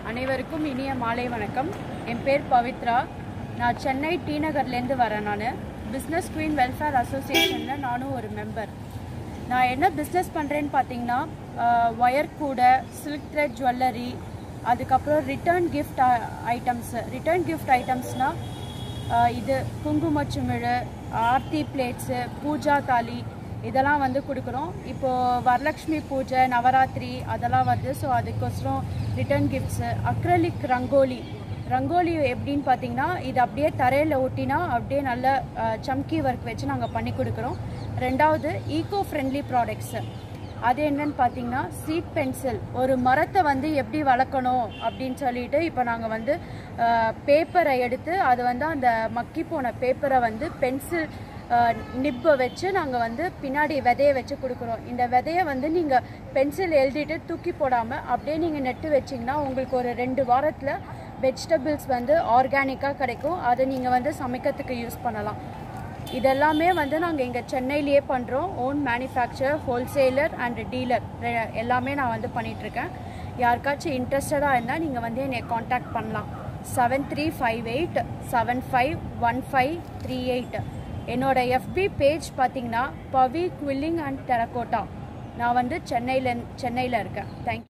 அனைவருக்கும் இனிய மாலை வணக்கம் என் பேர் பவித்ரா நான் சென்னை டி நகர்லேருந்து வரேன் நான் பிஸ்னஸ் குயின் வெல்ஃபேர் அசோசியேஷனில் நானும் ஒரு மெம்பர் நான் என்ன பிஸ்னஸ் பண்ணுறேன்னு பார்த்தீங்கன்னா ஒயர் கூடை சில்க் த்ரெட் ஜுவல்லரி அதுக்கப்புறம் return gift items return gift ஐட்டம்ஸ்னால் இது குங்குமச்சுமிழு ஆர்த்தி பிளேட்ஸு பூஜா தாலி இதெல்லாம் வந்து கொடுக்குறோம் இப்போது வரலக்ஷ்மி பூஜை நவராத்திரி அதெல்லாம் வருது ஸோ அதுக்கோசரம் return gifts acrylic rangoli rangoli எப்படின்னு பார்த்தீங்கன்னா இது அப்படியே தரையில் ஒட்டினா அப்படியே நல்ல சம்கி ஒர்க் வச்சு நாங்கள் பண்ணி கொடுக்குறோம் ரெண்டாவது ஈகோ ஃப்ரெண்ட்லி ப்ராடக்ட்ஸு அது என்னன்னு பார்த்தீங்கன்னா சீட் பென்சில் ஒரு மரத்தை வந்து எப்படி வளர்க்கணும் அப்படின்னு சொல்லிட்டு இப்போ நாங்கள் வந்து பேப்பரை எடுத்து அது வந்து அந்த மக்கி போன பேப்பரை வந்து பென்சில் நிப்பை வச்சு நாங்கள் வந்து பின்னாடி விதைய வச்சு கொடுக்குறோம் இந்த விதைய வந்து நீங்கள் பென்சில் எழுதிட்டு தூக்கி போடாமல் அப்படியே நீங்கள் நெட்டு வச்சிங்கன்னா உங்களுக்கு ஒரு ரெண்டு வாரத்தில் வெஜிடபிள்ஸ் வந்து ஆர்கானிக்காக கிடைக்கும் அதை நீங்கள் வந்து சமைக்கிறதுக்கு யூஸ் பண்ணலாம் இதெல்லாமே வந்து நாங்கள் இங்கே சென்னையிலேயே பண்ணுறோம் own manufacture wholesaler and dealer எல்லாமே நான் வந்து பண்ணிகிட்ருக்கேன் யாருக்காச்சும் இன்ட்ரெஸ்டடாக இருந்தால் நீங்கள் வந்து என்னை காண்டாக்ட் பண்ணலாம் seven three five eight seven five one five three eight என்னோட எஃபி பேஜ் பார்த்தீங்கன்னா பவி குவில்லிங் அண்ட் டெரகோட்டா நான் வந்து சென்னையில் சென்னையில் இருக்கேன் தேங்க்யூ